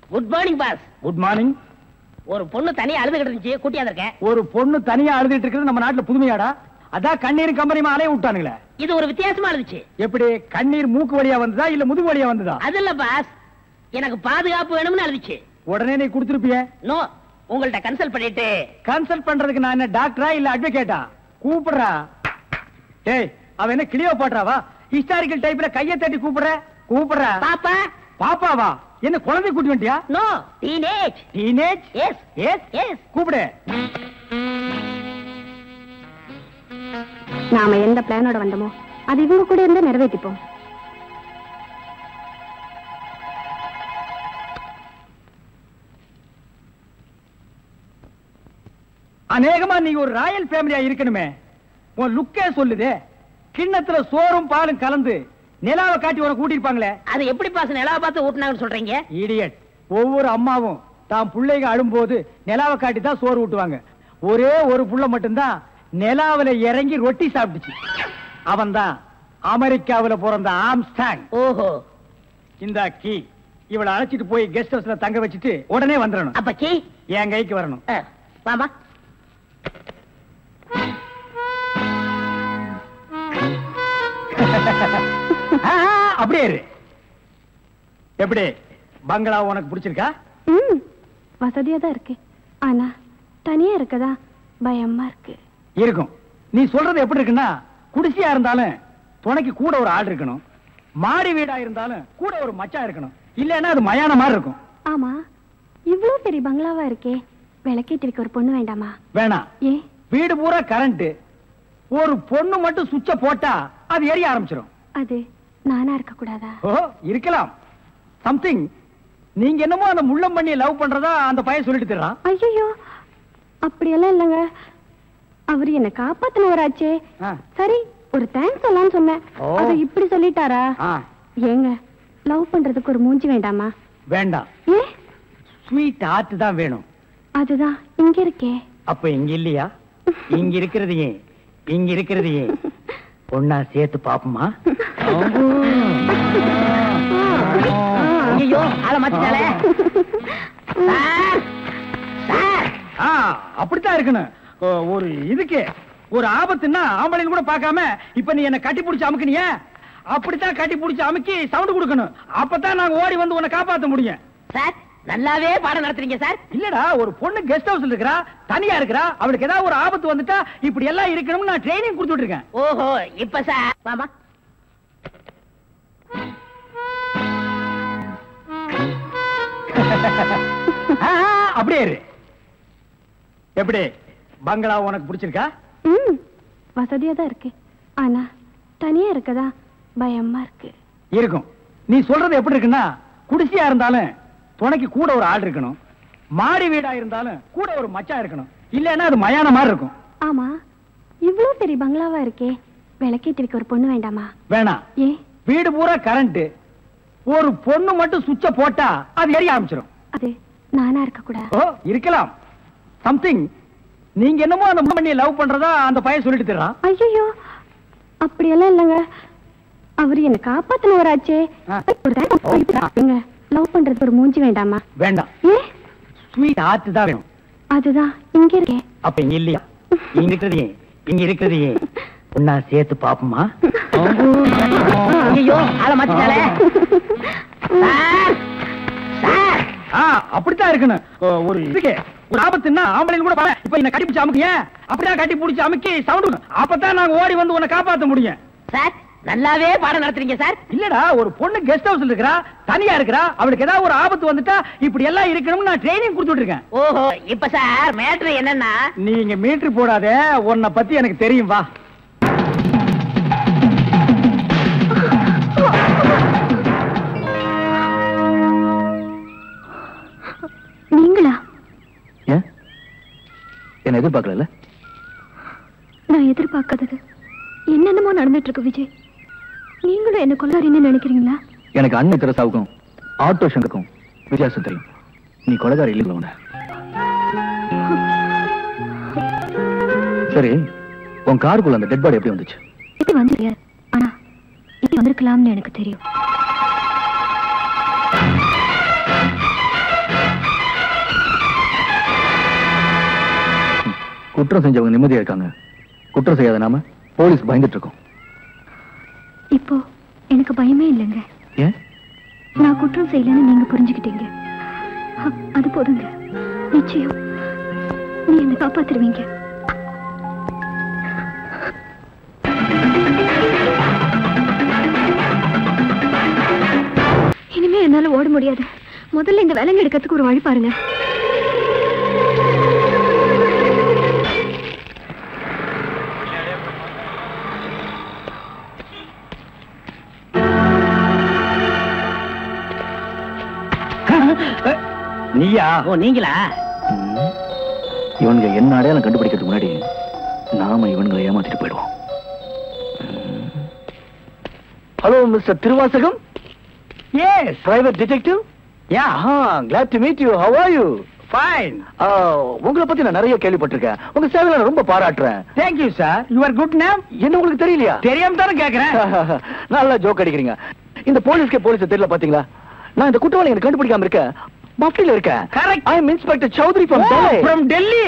Good morning boss good morning ஒரு பொண்ணு தனியா அழுதுகிட்டு இருந்துச்சு கூட்டியா இருக்கேன் ஒரு பொண்ணு தனியா அழுதுட்டு இருக்கிறது நம்ம நாட்டுல புதுமையாடா அதான் கண்ணீர் கம்பெனிமா அலைய விட்டானுங்களே இது ஒரு வித்தியாசமா இருந்துச்சு எப்படி கண்ணீர் மூக்கு வழியா வந்ததா இல்ல முதுகு வழியா வந்ததா அது இல்ல பாஸ் எனக்கு பாதுகாப்பு வேணும்னு அழுதுச்சு உடனே நீ கொடுத்துருப்பிய நோ உங்கள்ட்ட கன்சல்ட் பண்ணிட்டு கன்சல்ட் பண்றதுக்கு நான் என்ன டாக்டரா இல்ல அட்வொகேட்டா கூப்பிடுறா டேய் அவ என்ன கிளியோ பாட்றாவா ஹிஸ்டாரிக்கல் டைப்ல கைய தட்டி கூப்பிடுற கூப்பிடுறா பாப்பா பாப்பாவா என்ன குழந்தை கூட்டி வந்துட்டியா no teenage teenage yes yes yes கூப்பிடு நாம எந்த பிளானோட வந்தோமோ அது இவங்க கூட இருந்து நிறைவேற்றிப்போம் அநேகமா நீங்க ஒரு ராயல் ஃபேமிலியா இருக்கணுமே உன் லுக்கே சொல்லுதே கிண்ணத்துல சோறும் பாலும் கலந்து நிலாவை காட்டி உனக்கு கூட்டிருப்பாங்களே அது எப்படி பாஸ் நிலாவை பார்த்து ஊட்டினாங்கன்னு சொல்றீங்க இடியட் ஒவ்வொரு அம்மாவும் தாம் பிள்ளைங்க அழும்போது நிலாவை காட்டி தான் சோறு ஊட்டுவாங்க ஒரே ஒரு புள்ள மட்டும்தான் நிலாவுல இறங்கி ரொட்டி சாப்பிட்டுச்சு அவன்தான் அமெரிக்காவுல பிறந்த ஆம்ஸ்டாங் ஓஹோ இந்த கீ இவளை அழைச்சிட்டு போய் கெஸ்ட் ஹவுஸ்ல தங்க வச்சுட்டு உடனே வந்துடணும் அப்ப கீ என் கைக்கு வரணும் அஹ், வாமா ஆ, ஆ, அப்படியே இரு எப்படி பங்களா உனக்கு பிடிச்சிருக்கா ம் வசதியா தான் இருக்கு ஆனா தனியா இருக்கதா பயமா இருக்கு இருக்கும் நீ சொல்றது எப்படி இருக்குன்னா குடிசையா இருந்தாலும் துணைக்கு கூட ஒரு ஆள் இருக்கணும் மாடி வீடா இருந்தாலும் கூட ஒரு மச்சான் இருக்கணும் இல்லைன்னா அது மயான மாதிரி இருக்கும் ஆமா இவ்ளோ பெரிய பங்களாவா இருக்கே விளக்கேத்தி வைக்க ஒரு பொண்ணு வேண்டாமா வேணாம் ஏ வீடு பூரா கரண்ட் ஒரு பொண்ணு மட்டும் சுவிட்ச போட்டா அது எரிய ஆரம்பிச்சிடும் அது நானா இருக்க கூடாதா ஓ இருக்கலாம் சம்திங் நீங்க என்னமோ அந்த முள்ளம் பண்ணி லவ் பண்றதா அந்த பையன் சொல்லிட்டு தர்றான் ஐயோ அப்படியெல்லாம் இல்லைங்க அவர் என்ன காப்பாத்தினவராச்சே ஆ. சரி ஒரு தேங்க்ஸ் சொல்லலாம்னு சொன்னேன் ஓ. அது இப்படி சொல்லிட்டாரா ஆ, ஏங்க லவ் பண்றதுக்கு ஒரு மூஞ்சி வேண்டாமா வேண்டாம் ஏ ஸ்வீட் ஹார்ட் தான் வேணும் அதுதான் இங்க இருக்கே அப்ப இங்க இல்லையா இங்க இருக்கிறது ஏன் இங்க இருக்கிறது ஏன் ஒன்னா சேர்த்து பாப்போமா ஐயோ ஆள மாத்திட்டாலே சார் சார் ஆ, அப்படித்தான் இருக்கணும் ஓ, ஒரு இதுக்கு ஒரு ஆபத்துன்னா ஆம்பளைன்னு கூட பார்க்காம இப்ப நீ என்ன கட்டி பிடிச்சு அமுக்குனிய அப்படித்தான் கட்டி பிடிச்சு அமுக்கி சவுண்ட் கொடுக்கணும் அப்பதான் நாங்க ஓடி வந்து உன்னை காப்பாத்த முடியும் சார் நல்லாவே பாடம் நடத்துறீங்க சார் இல்லடா ஒரு பொண்ணு கெஸ்ட் ஹவுஸ்ல இருக்கறா தனியா இருக்கறா அவளுக்கு ஏதாவது ஒரு ஆபத்து வந்துட்டா இப்படி எல்லாம் இருக்கணும்னு நான் ட்ரைனிங் கொடுத்துட்டு இருக்கேன் ஓஹோ இப்ப சார் வாமா ஆ, ஆ, அப்படியே இரு எப்படி பங்களா உனக்கு பிடிச்சிருக்கா ம் வசதியா தான் இருக்கு ஆனா தனியா இருக்கதா பயமா இருக்கு இருக்கும் நீ சொல்றது எப்படி இருக்குன்னா குடிசையா இருந்தாலும் துணைக்கு கூட ஒரு ஆள் இருக்கணும் மாடி வீடா இருந்தாலும் கூட ஒரு மச்சான் இருக்கணும் இல்லைன்னா அது மயான மாதிரி இருக்கும் ஆமா இவ்ளோ பெரிய பங்களாவா இருக்கே விளக்கேத்தி வைக்க ஒரு பொண்ணு வேண்டாமா வேணாம் ஏ வீடு பூரா கரண்ட் ஒரு பொண்ணு மட்டும் சுவிட்ச போட்டா அது எரிய ஆரம்பிச்சிடும் அது நானா இருக்க கூடாது ஓ இருக்கலாம் சம்திங் நீங்க என்னமோ அந்த பண்ணி லவ் பண்றதா அந்த பையன் சொல்லிட்டு தர்றான் ஐயோ அப்படியெல்லாம் இல்லைங்க அவர் என்ன காப்பாத்தினவராச்சே ஆ. ஒரு ஏங்க லவ் பண்றதுக்கு ஒரு மூஞ்சி வேண்டாமா வேண்டாம் ஏ ஸ்வீட் ஹார்ட் தான் வேணும் அதுதான் இங்க இருக்கே அப்ப இங்க இல்லையா இங்க இருக்கிறது ஏன் இங்க இருக்கிறது ஏன் ஒன்னா சேர்த்து பாப்போமா ஐயோ ஆள மாத்திட்டாலே சார் சார் ஆ, அப்படித்தான் இருக்கணும் ஓ, ஒரு இதுக்கு ஒரு ஆபத்துன்னா ஆம்பளைன்னு கூட பாரு. இப்ப என்ன கட்டி பிடிச்சு அமுக்கிய அப்படிதான் கட்டி பிடிச்சு அமுக்கி சவுண்ட் அப்பதான் நாங்க ஓடி வந்து உன்னை காப்பாத்த முடியும் சார் நல்லாவே பாடம் நடத்துறீங்க சார் இல்லடா ஒரு பொண்ணு கெஸ்ட் ஹவுஸ்ல இருக்கறா தனியா இருக்கறா அவளுக்கு ஏதாவது ஒரு ஆபத்து வந்துட்டா இப்படி எல்லாம் இருக்கணும்னு நான் ட்ரைனிங் கொடுத்துட்டு இருக்கேன் ஓஹோ இப்ப சார் மேட்ரு என்னன்னா நீங்க மீட்டர் போடாத உன்னை பத்தி எனக்கு தெரியும் வா நீங்களா ஏன் என்ன எதிர்பார்க்கல நான் எதிர்பார்க்காதது என்னென்னமோ நடந்துட்டு இருக்கு விஜய் நீங்களும் என்ன கொள்ளாரின்னு நினைக்கிறீங்களா எனக்கு அன்னை தெரசாவுக்கும் ஆட்டோ சங்கருக்கும் வித்தியாசம் தெரியும் நீ கொலைகார இல்லைங்களா உன்னை சரி உன் காருக்குள்ள அந்த டெட் பாடி எப்படி வந்துச்சு எப்படி வந்து ஆனா இப்படி வந்திருக்கலாம்னு எனக்கு தெரியும் குற்றம் செஞ்சவங்க நிம்மதியா இருக்காங்க குற்றம் செய்யாத நாம போலீஸ் பயந்துட்டு இருக்கோம் இப்போ எனக்கு பயமே இல்லைங்க ஏன் நான் குற்றம் செய்யலைன்னு நீங்க புரிஞ்சுக்கிட்டீங்க அ- அது போதுங்க நிச்சயம் நீ என்னை காப்பாத்துருவீங்க இனிமே என்னால ஓட முடியாது முதல்ல இந்த விலங்கு எடுக்கிறதுக்கு ஒரு வழி பாருங்க நீயா ஓ நீங்களா ம். இவனுங்க என்ன அடையாளம் கண்டுபிடிக்கிறதுக்கு முன்னாடி நாம இவனுங்களை ஏமாத்திட்டு போயிடுவோம் hello mister Thiruvasagam yes private detective yeah glad to meet you how are you fine உங்களை பத்தி நான் நிறைய கேள்விப்பட்டிருக்கேன் உங்க சேவையில நான் ரொம்ப பாராட்டுறேன் thank you sir your good name என்ன உங்களுக்கு தெரியலையா தெரியாம தானே கேக்குறேன் நல்லா ஜோக் அடிக்கிறீங்க இந்த போலீஸ்க்கே போலீஸ் தெரியல பாத்தீங்களா நான் இந்த குற்றவாளி எனக்கு கண்டுபிடிக்காம இருக்கேன் மஃப்டில இருக்கேன் Correct. I am inspector Chaudhary from from Delhi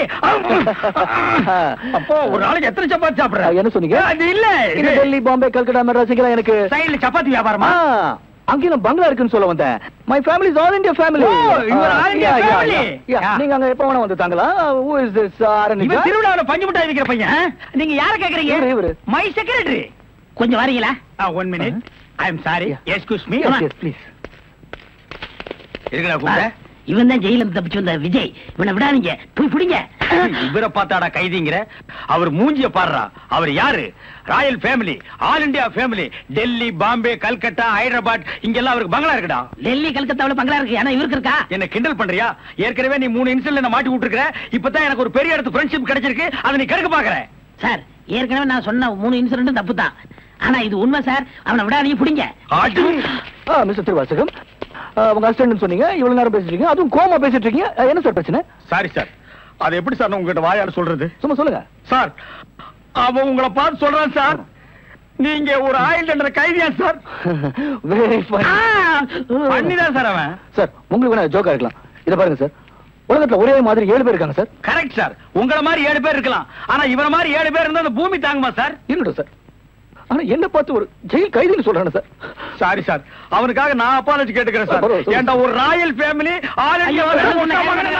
அப்போ ஒரு நாளைக்கு எத்தனை சப்பாத்தி சாப்பிடுற என்ன சொன்னீங்க அது இல்ல இது டெல்லி பாம்பே கல்கட்டா மெட்ராஸ் இங்கெல்லாம் எனக்கு சைடுல சப்பாத்தி வியாபாரமா ஆ, அங்கேயும் பங்களா இருக்குன்னு சொல்ல வந்தேன் my family is all India family Oh, you are all India family. Yeah. நீங்க அங்க எப்ப வேணா வந்து தாங்களா ஹூ இஸ் திஸ் ஆரணிகா இவன் திருவிழாவில பஞ்சு மிட்டாய் விக்கிற பையன் நீங்க யார கேக்குறீங்க இவரு, இவரு. மை செக்ரட்டரி கொஞ்சம் வரீங்களா one minute I am sorry excuse me Yes, yes, please. இருக்கடா கூப்பிட்ட இவன் தான் ஜெயில இருந்து தப்பிச்சு வந்த விஜய் இவனை விடாதீங்க போய் பிடிங்க இவரை பார்த்தாடா கைதிங்கிற அவர் மூஞ்சிய பாடுறா அவர் யாரு royal family all India family Delhi Bombay Calcutta Hyderabad இங்கெல்லாம் அவருக்கு பங்களா இருக்குடா டெல்லி கல்கத்தாவுல பங்களா இருக்கு ஆனா இவருக்கு இருக்கா என்ன கிண்டல் பண்றியா ஏற்கனவே நீ மூணு இன்சிடென்ட் என்ன மாட்டி விட்டுருக்க இப்பதான் எனக்கு ஒரு பெரிய இடத்து ஃப்ரெண்ட்ஷிப் கிடைச்சிருக்கு அதை நீ கெடுக்க பாக்குற சார் ஏற்கனவே நான் சொன்ன மூணு இன்சிடென்ட் தப்பு தான் ஆனா இது உண்மை சார் அவனை விடாதீங்க பிடிங்க ஆட்டு ஆ, மிஸ்டர் திருவாசகம் ஆ, உங்க அசிஸ்டன்ட் சொன்னீங்க இவ்வளவு நேரம் பேசிட்டு இருக்கீங்க அதுவும் கோமா பேசிட்டு இருக்கீங்க ஆ, என்ன சார் பிரச்சனை சாரி சார் அது எப்படி சார் நான் உங்ககிட்ட வாயால சொல்றது சும்மா சொல்லுங்க சார் அவன் உங்களை பார்த்து சொல்றான் சார் நீங்க ஒரு ஆயில் என்ற கைதியா சார் வெரி ஃபைன் பண்ணிதான் சார் அவன் சார் உங்களுக்கு வேணா ஜோக்கா இருக்கலாம் இத பாருங்க சார் உலகத்துல ஒரே மாதிரி ஏழு பேர் இருக்காங்க சார் கரெக்ட் சார் உங்கள மாதிரி ஏழு பேர் இருக்கலாம் ஆனா இவன மாதிரி ஏழு பேர் இருந்தா அந்த பூமி தாங்குமா சார் இருக்கட்டும் சார் ஆனா என்ன பார்த்து ஒரு ஜெயில் கைதின்னு சொல்றானே சார் சாரி சார் அவனுக்காக நான் அப்பாலஜி கேட்டுக்கிறேன் சார் பரவாயில்ல, சொல்லுங்க. ஏன்டா ஒரு ராயல் ஃபேமிலி ஆல் ஐயோ, ஒண்ணு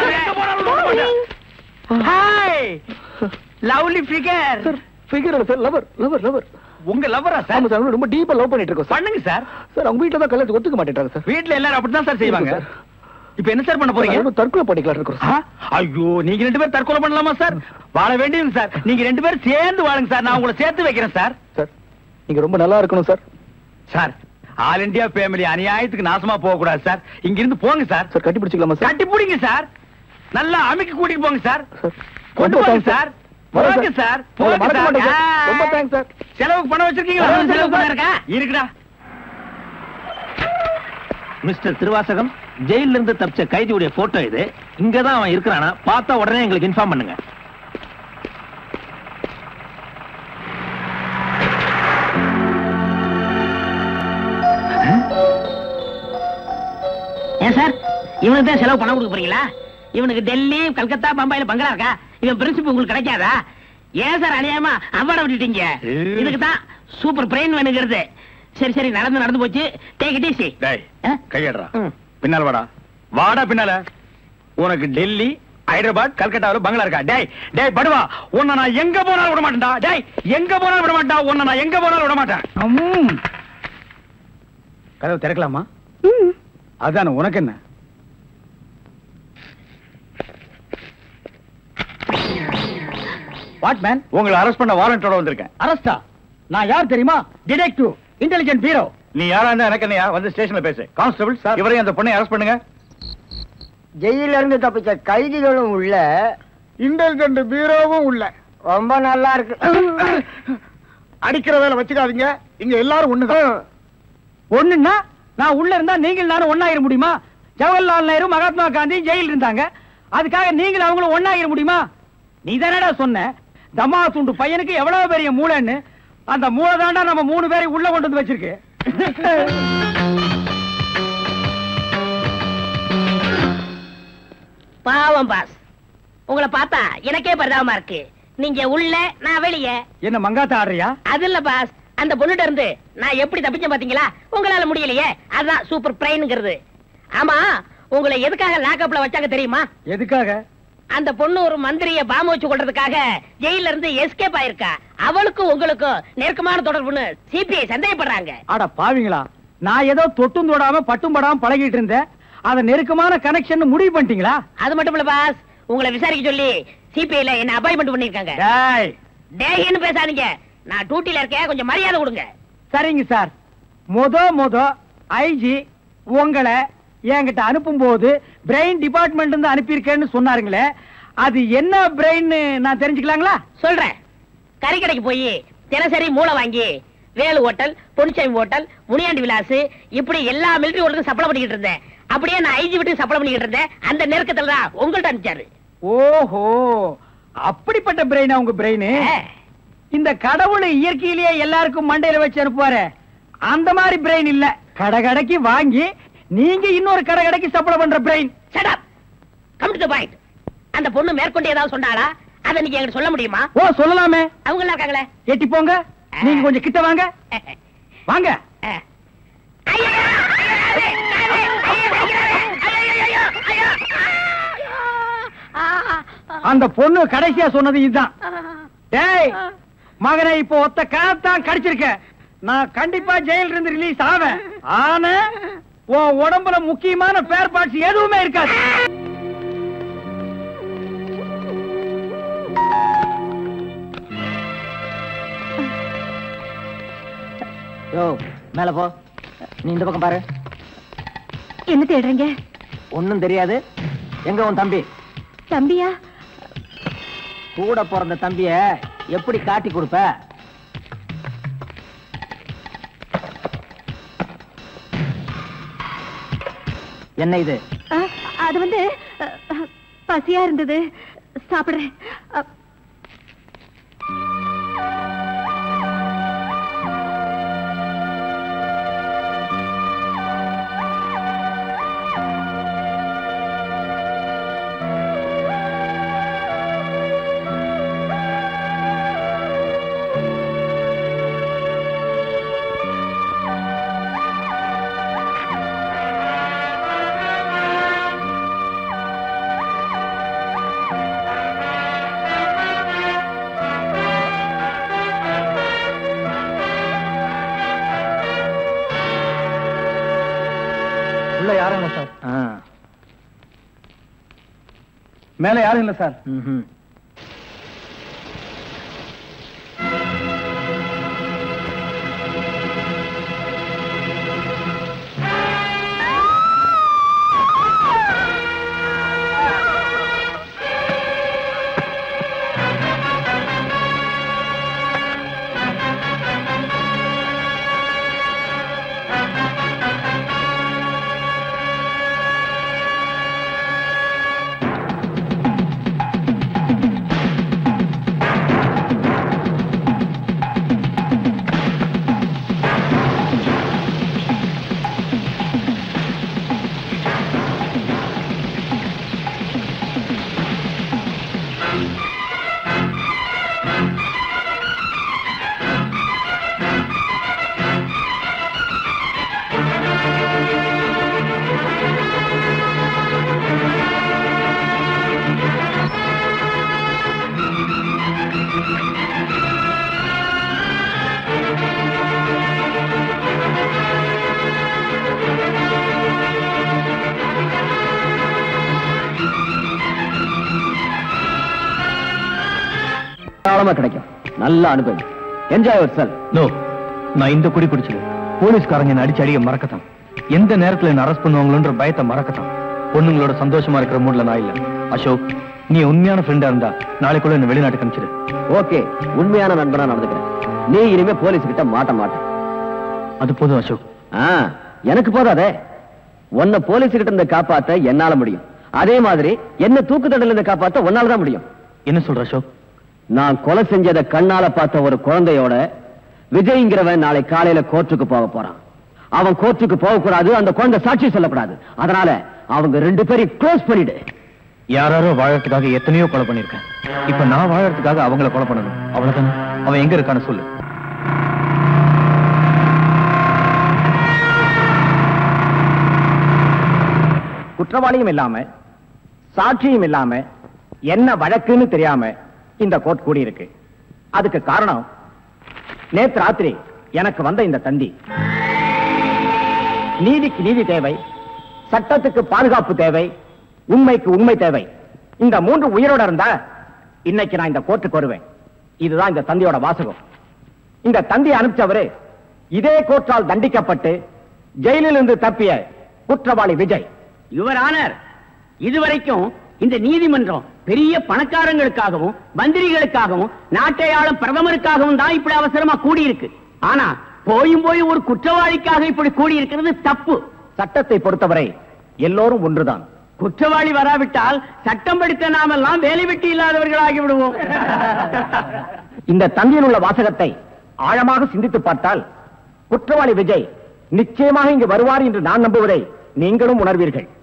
hi lovely figure sir figure sir lover lover lover உங்க லவ்வரா ஆமா சார் சார் ரொம்ப டீப்பா லவ் பண்ணிட்டு இருக்கோம் சார் பண்ணுங்க சார் சார் அவங்க வீட்டுல தான் கல்யாணத்துக்கு ஒத்துக்க மாட்டேன்றாங்க சார் வீட்ல எல்லாரும் அப்படிதான் சார் செய்வாங்க சார். இப்போ என்ன சார் பண்ண போறீங்க நாங்க தற்கொலை பண்ணிக்கலாம் இருக்கிறோம் ஆ? சார் ஐயோ நீங்க ரெண்டு பேரும் தற்கொலை பண்ணலாமா சார் வாழ வேண்டியது சார் நீங்க ரெண்டு பேரும் சேர்ந்து வாழுங்க சார் நான் உங்களை சேர்த்து வைக்கிறேன் சார் சார் நீங்க ரொம்ப நல்லா இருக்கணும் sir sir all India family அநியாயத்துக்கு நாசமா போக கூடாது சார் இங்க இருந்து போங்க சார் சார் கட்டி பிடிச்சிக்கலாமா சார் கட்டி பிடிங்க சார் நல்லா அமைக்க கூட்டிட்டு போங்க சார் சார் கொண்டு ரொம்ப போங்க thanks சார் வரேன் போங்க சார். சார் உங்களை போங்க மறக்க மாட்டேன் சார் சார். ரொம்ப ஆ. தேங்க்ஸ் சார் செலவுக்கு பணம் வச்சிருக்கீங்களா செலவு செலவு பணம் இருக்கா? இருக்குடா மிஸ்டர் திருவாசகம் ஜெயில இருந்து தப்பிச்ச கைதியுடைய போட்டோ இது இங்கதான் அவன் இருக்கிறானா பார்த்தா உடனே எங்களுக்கு இன்ஃபார்ம் பண்ணுங்க ஏன் சார் இவனுக்கு தான் செலவு பணம் கொடுக்க போறீங்களா இவனுக்கு டெல்லி கல்கத்தா பம்பாயில பங்களா இருக்கா இவன் பிரின்சிபல் உங்களுக்கு கிடைக்காதா ஏன் சார் அநியாயமா அவார்ட விட்டுட்டீங்க இதுக்கு தான் சூப்பர் பிரெயின் வேணுங்கிறது சரி சரி நடந்து நடந்து போச்சு டேக் இட் ஈஸி டேய் கையடுறா பின்னால வாடா வாடா பின்னால உனக்கு டெல்லி ஹைதராபாத் கல்கட்டாவில பங்களா இருக்கா டேய் டேய் படுவா உன்னை நான் எங்க போனாலும் விட மாட்டேன்டா டேய் எங்க போனாலும் விட மாட்டா உன்னை நான் எங்க போனாலும் விட மாட்டேன் அம்ம். கதவு திறக்கலாமா ம் அதானே உனக்கு என்ன வாட் மேன் உங்களை அரெஸ்ட் பண்ண வாரண்டோட வந்திருக்கேன் அரஸ்டா நான் யார் தெரியுமா டிடெக்டிவ் இன்டெலிஜென்ட் பீரோ நீ யாரா இருந்தா எனக்கு என்னையா வந்து ஸ்டேஷன்ல பேசு கான்ஸ்டபிள் சார் இவரையும் அந்த பொண்ணை அரெஸ்ட் பண்ணுங்க ஜெயில இருந்து தப்பிச்ச கைதிகளும் உள்ள இன்டெலிஜென்ட் பீரோவும் உள்ள ரொம்ப நல்லா இருக்கு அடிக்கிற வேலை வச்சுக்காதீங்க இங்க எல்லாரும் ஒண்ணுதான் ஒண்ணுன்னா நான் உள்ள இருந்தா நீங்கள் நானும் ஒண்ணாயிர முடியுமா ஜவஹர்லால் நேரு மகாத்மா காந்தி ஜெயில் இருந்தாங்க அதுக்காக நீங்களும் அவங்களும் ஒண்ணாயிர முடியுமா நீ தானடா சொன்ன தமா துண்டு பையனுக்கு எவ்வளவு பெரிய மூளைன்னு அந்த மூளை தாண்டா நம்ம மூணு பேரை உள்ள கொண்டு வந்து வச்சிருக்கு பாவம் பாஸ் உங்களை பார்த்தா எனக்கே பரிதாபமா இருக்கு நீங்க உள்ள நான் வெளியே என்ன மங்காத்த ஆடுறியா அது இல்ல பாஸ் அந்த பொண்ணுட்ட இருந்து நான் எப்படி தப்பிச்சேன் பாத்தீங்களா உங்களால முடியலையே அதான் சூப்பர் பிரைன்ங்கிறது ஆமா உங்களை எதுக்காக லாக்அப்ல வச்சாங்க தெரியுமா எதுக்காக அந்த பொண்ணு ஒரு மந்திரிய பாம்பு வச்சு கொள்றதுக்காக ஜெயில இருந்து எஸ்கேப் ஆயிருக்கா அவளுக்கும் உங்களுக்கும் நெருக்கமான தொடர்புன்னு சிபிஐ சந்தேகப்படுறாங்க அட பாவிங்களா நான் ஏதோ தொட்டும் தொடாம பட்டும் படாம பழகிட்டு இருந்தேன் அத நெருக்கமான கனெக்ஷன் முடிவு பண்ணிட்டீங்களா அது மட்டும் இல்ல பாஸ் உங்களை விசாரிக்க சொல்லி சிபிஐல என்ன அப்பாயின்மெண்ட் பண்ணிருக்காங்க டேய் டேய்னு பேசாதீங்க நான் டியூட்டில இருக்கேன் கொஞ்சம் மரியாதை கொடுங்க சரிங்க சார் மொத மொத ஐஜி உங்களை என்கிட்ட அனுப்பும்போது பிரெயின் டிபார்ட்மெண்ட் இருந்து அனுப்பியிருக்கேன்னு சொன்னாருங்களே அது என்ன பிரெயின் நான் தெரிஞ்சுக்கலாங்களா சொல்றேன் கறி கடைக்கு போய் தினசரி மூளை வாங்கி வேலு ஹோட்டல் பொன்னிச்சாமி ஹோட்டல் முனியாண்டி விலாஸ் இப்படி எல்லா மிலிட்டரி ஹோட்டலுக்கும் சப்ளை பண்ணிக்கிட்டு இருந்தேன் அப்படியே நான் ஐஜி விட்டு சப்ளை பண்ணிக்கிட்டு இருந்தேன் அந்த நெருக்கத்துல தான் உங்கள்ட்ட அனுப்பிச்சாரு ஓஹோ அப்படிப்பட்ட பிரெயினா உங்க பிரெயின் ஆ. இந்த கடவுள் இயற்கையிலேயே எல்லாருக்கும் மண்டையில வச்சு அனுப்புவாரு அந்த மாதிரி பிரெயின் இல்ல கடை கடைக்கு வாங்கி நீங்க இன்னொரு கடை கடைக்கு சப்ளை பண்ற brain Shut up. Come to the point. அந்த பொண்ணு மேற்கொண்டு ஏதாவது சொன்னாளா அதை நீங்க என்கிட்ட சொல்ல முடியுமா ஓ சொல்லலாமே அவங்க எல்லாம் இருக்காங்களே எட்டி போங்க நீங்க கொஞ்சம் கிட்ட வாங்க வாங்க ஐயோ! ஐயோ! ஐயோ! ஐயோ! ஐயோ! ஐயோ! அந்த பொண்ணு கடைசியா சொன்னது இதுதான் டேய் மகனை இப்போ ஒத்த காத்தான் கடிச்சிருக்க நான் கண்டிப்பா ஜெயில இருந்து ரிலீஸ் ஆவேன் ஆனா உன் உடம்புல முக்கியமான பேர் பார்ட்ஸ் எதுவுமே இருக்காது யோ மேல போ நீ இந்த பக்கம் பாரு என்ன தேடுறீங்க ஒண்ணும் தெரியாது எங்க உன் தம்பி தம்பியா கூட பிறந்த தம்பிய எப்படி காட்டி கொடுப்ப என்ன இது ஆ, அது வந்து அ, அ, பசியா இருந்தது சாப்பிடுறேன் அ, உள்ள யாரும் இல்ல சார் ஆ. மேல யாரும் இல்ல சார் ம்ஹும். தாராளமா கிடைக்கும் நல்ல அனுபவம் என்ஜாய் யுவர் செல் நோ நான் இந்த குடி குடிச்சது போலீஸ்காரங்க என்ன அடிச்சு அடிக்க மறக்கத்தான் எந்த நேரத்துல என்ன அரெஸ்ட் பண்ணுவாங்களோன்ற பயத்தை மறக்கத்தான் பொண்ணுங்களோட சந்தோஷமா இருக்கிற மூட்ல நான் இல்ல அசோக் நீ உண்மையான ஃப்ரெண்டா இருந்தா நாளைக்குள்ள என்ன வெளிநாட்டுக்கு அனுப்பிச்சிடு ஓகே உண்மையான நண்பனா நடந்துக்கிறேன் நீ இனிமே போலீஸ் கிட்ட மாட்ட மாட்ட அது போதும் அசோக் ஆ, எனக்கு போதாதே உன்னை போலீஸ் கிட்ட இருந்து காப்பாத்த என்னால முடியும் அதே மாதிரி என்ன தூக்கு தண்டல இருந்து காப்பாத்த உன்னால தான் முடியும் என்ன சொல்ற அசோக் நான் கொலை செஞ்சதை கண்ணால பார்த்த ஒரு குழந்தையோட விஜய்ங்கிறவன் நாளை காலையில கோர்ட்டுக்கு போக போறான் அவன் கோர்ட்டுக்கு போக கூடாது அந்த குழந்தை சாட்சி சொல்லக்கூடாது அதனால அவங்க ரெண்டு பேரையும் க்ளோஸ் பண்ணிடு யாராரோ வாழறதுக்காக எத்தனையோ கொலை பண்ணிருக்கேன் இப்ப நான் வாழறதுக்காக அவங்கள கொலை பண்ணணும் அவ்வளவுதானே அவன் எங்க இருக்கான்னு சொல்லு குற்றவாளியும் இல்லாம சாட்சியும் இல்லாம என்ன வழக்குன்னு தெரியாம இந்த கோர்ட் கூடி இருக்கு அதுக்கு காரணம் நேத்து ராத்திரி எனக்கு வந்த இந்த தந்தி நீதிக்கு நீதி தேவை சட்டத்துக்கு பாதுகாப்பு தேவை உண்மைக்கு உண்மை தேவை இந்த மூன்று உயிரோட இருந்தா இன்னைக்கு நான் இந்த கோர்ட்டுக்கு வருவேன் இதுதான் இந்த தந்தியோட வாசகம் இந்த தந்தியை அனுப்பிச்சவரு இதே கோர்ட்டால் தண்டிக்கப்பட்டு ஜெயிலில் இருந்து தப்பிய குற்றவாளி விஜய் யுவர் ஆனர் இதுவரைக்கும் இந்த நீதிமன்றம் பெரிய பணக்காரங்களுக்காகவும் மந்திரிகளுக்காகவும் நாட்டை ஆளும் பிரதமருக்காகவும் தான் இப்படி அவசரமா கூடியிருக்கு ஆனா போயும் போய் ஒரு குற்றவாளிக்காக இப்படி கூடியிருக்கிறது தப்பு சட்டத்தை பொறுத்தவரை எல்லோரும் ஒன்றுதான் குற்றவாளி வராவிட்டால் சட்டம் படித்த நாமெல்லாம் வேலை வெட்டி இல்லாதவர்களாகி விடுவோம் இந்த தந்தியில் உள்ள வாசகத்தை ஆழமாக சிந்தித்து பார்த்தால் குற்றவாளி விஜய் நிச்சயமாக இங்கு வருவார் என்று நான் நம்புவதை நீங்களும் உணர்வீர்கள்